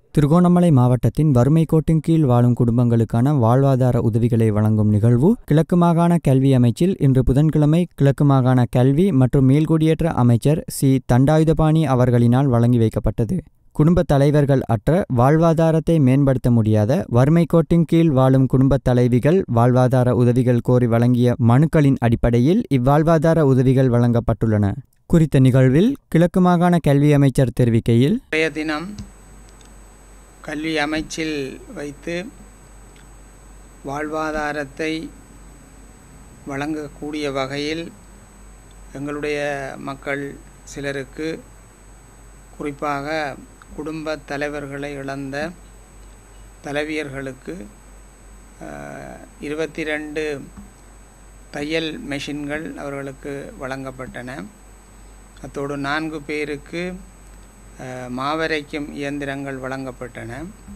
திருகோணமலை மாவட்டத்தின் வறுமை கோட்டின் கீழ் வாழும் குடும்பங்களுக்கான வாழ்வாதார உதவிகளை வழங்கும் நிகழ்வு கிழக்கு மாகாண கல்வி அமைச்சில் இன்று புதன்கிழமை கிழக்கு மாகாண கல்வி மற்றும் மேல்குடியேற்ற அமைச்சர் சி தண்டாயுதபாணி அவர்களினால் வழங்கி வைக்கப்பட்டது குடும்பத் தலைவர்கள் அற்ற வாழ்வாதாரத்தை மேம்படுத்த முடியாத வறுமை கோட்டின் கீழ் வாழும் குடும்பத் தலைவிகள் வாழ்வாதார உதவிகள் கோரி வழங்கிய மனுக்களின் அடிப்படையில் இவ்வாழ்வாதார உதவிகள் வழங்கப்பட்டுள்ளன குறித்த நிகழ்வில் கிழக்கு மாகாண கல்வி அமைச்சர் தெரிவிக்கையில் இன்றைய தினம் கல்வி அமைச்சில் வைத்து வாழ்வாதாரத்தை வழங்கக்கூடிய வகையில் எங்களுடைய மக்கள் சிலருக்கு குறிப்பாக குடும்ப தலைவர்களை இழந்த தலைவியர்களுக்கு இருபத்தி ரெண்டு தையல் மெஷின்கள் அவர்களுக்கு வழங்கப்பட்டன அத்தோடு நான்கு பேருக்கு மாவரைக்கும் இயந்திரங்கள் வழங்கப்பட்டன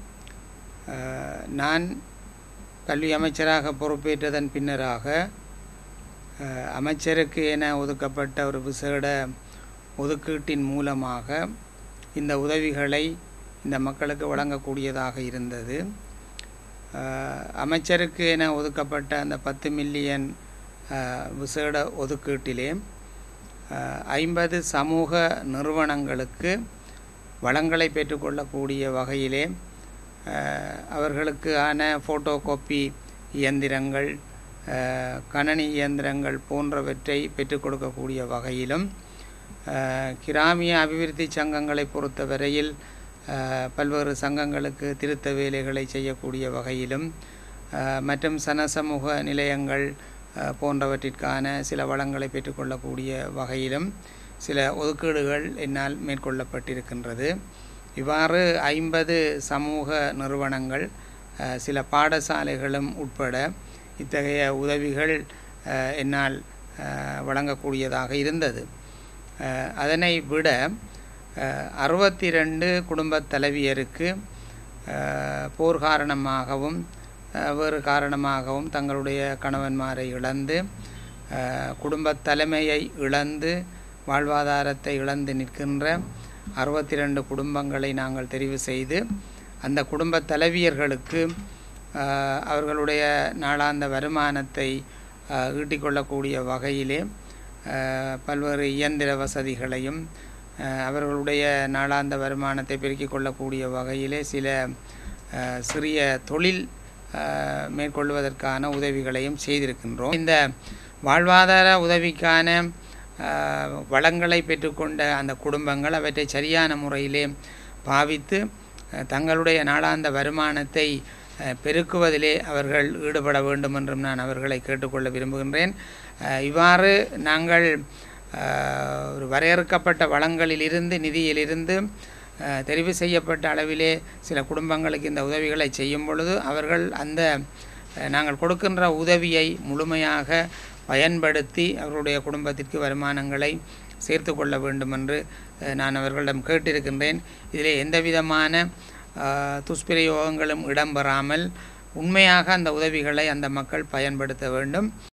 நான் கல்வி அமைச்சராக பொறுப்பேற்றதன் பின்னராக அமைச்சருக்கு என ஒதுக்கப்பட்ட ஒரு விசேட ஒதுக்கீட்டின் மூலமாக இந்த உதவிகளை இந்த மக்களுக்கு வழங்கக்கூடியதாக இருந்தது அமைச்சருக்கு என ஒதுக்கப்பட்ட அந்த பத்து மில்லியன் விசேட ஒதுக்கீட்டிலே ஐம்பது சமூக நிறுவனங்களுக்கு வளங்களை பெற்றுக்கொள்ளக்கூடிய வகையிலே அவர்களுக்கு ஆன ஃபோட்டோ காப்பி இயந்திரங்கள் கணனி இயந்திரங்கள் போன்றவற்றை பெற்றுக் கொடுக்கக்கூடிய வகையிலும் கிராமிய அபிவிருத்தி சங்கங்களை பொறுத்தவரையில் பல்வேறு சங்கங்களுக்கு திருத்த வேலைகளை செய்யக்கூடிய வகையிலும் மற்றும் சனசமூக நிலையங்கள் போன்றவற்றிற்கான சில வளங்களை பெற்றுக்கொள்ளக்கூடிய வகையிலும் சில ஒதுக்கீடுகள் என்னால் மேற்கொள்ளப்பட்டிருக்கின்றது இவ்வாறு ஐம்பது சமூக நிறுவனங்கள் சில பாடசாலைகளும் உட்பட இத்தகைய உதவிகள் என்னால் வழங்கக்கூடியதாக இருந்தது அதனை விட அறுபத்தி ரெண்டு குடும்ப தலைவியருக்கு போர் காரணமாகவும் வேறு காரணமாகவும் தங்களுடைய கணவன்மாரை இழந்து குடும்ப தலைமையை இழந்து வாழ்வாதாரத்தை இழந்து நிற்கின்ற அறுபத்தி ரெண்டு குடும்பங்களை நாங்கள் தெரிவு செய்து அந்த குடும்ப தலைவியர்களுக்கு அவர்களுடைய நாளாந்த வருமானத்தை ஈட்டிக்கொள்ளக்கூடிய வகையிலே பல்வேறு இயந்திர வசதிகளையும் அவர்களுடைய நாளாந்த வருமானத்தை பெருக்கிக் கொள்ளக்கூடிய வகையிலே சில சிறிய தொழில் மேற்கொள்வதற்கான உதவிகளையும் செய்திருக்கின்றோம் இந்த வாழ்வாதார உதவிக்கான வளங்களை பெற்றுக்கொண்ட அந்த குடும்பங்கள் அவற்றை சரியான முறையிலே பாவித்து தங்களுடைய நாளாந்த வருமானத்தை பெருக்குவதிலே அவர்கள் ஈடுபட வேண்டும் என்றும் நான் அவர்களை கேட்டுக்கொள்ள விரும்புகின்றேன் இவ்வாறு நாங்கள் ஒரு வரையறுக்கப்பட்ட வளங்களிலிருந்து நிதியிலிருந்து தெரிவு செய்யப்பட்ட அளவிலே சில குடும்பங்களுக்கு இந்த உதவிகளை செய்யும் பொழுது அவர்கள் அந்த நாங்கள் கொடுக்கின்ற உதவியை முழுமையாக பயன்படுத்தி அவர்களுடைய குடும்பத்திற்கு வருமானங்களை சேர்த்து கொள்ள வேண்டும் என்று நான் அவர்களிடம் கேட்டிருக்கின்றேன் இதில் எந்த விதமான துஷ்பிரயோகங்களும் இடம்பெறாமல் உண்மையாக அந்த உதவிகளை அந்த மக்கள் பயன்படுத்த வேண்டும்